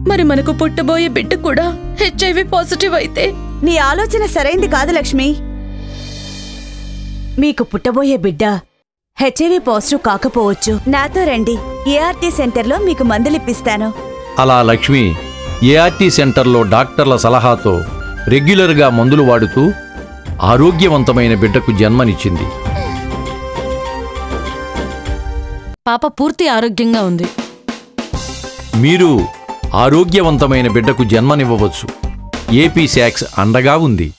మరి మనకు పుట్టబోయే బిడ్డ కూడా హెచ్ఐవి పాజిటివ్ అయితే నీ ఆలోచన సరైంది కాదు లక్ష్మి మీకు పుట్టబోయే బిడ్డ హెచ్ఐవి పాజిటివ్ కాకపోవచ్చు నాతో రండి ఏఆర్టీ సెంటర్లో మీకు మందులిప్పిస్తాను అలా లక్ష్మి ఏఆర్టీ సెంటర్లో డాక్టర్ల సలహాతో రెగ్యులర్గా మందులు వాడుతూ ఆరోగ్యవంతమైన బిడ్డకు జన్మనిచ్చింది పాప పూర్తి ఆరోగ్యంగా ఉంది మీరు ఆరోగ్యవంతమైన బిడ్డకు జన్మనివ్వవచ్చు ఏపీ శాక్స్ అండగా ఉంది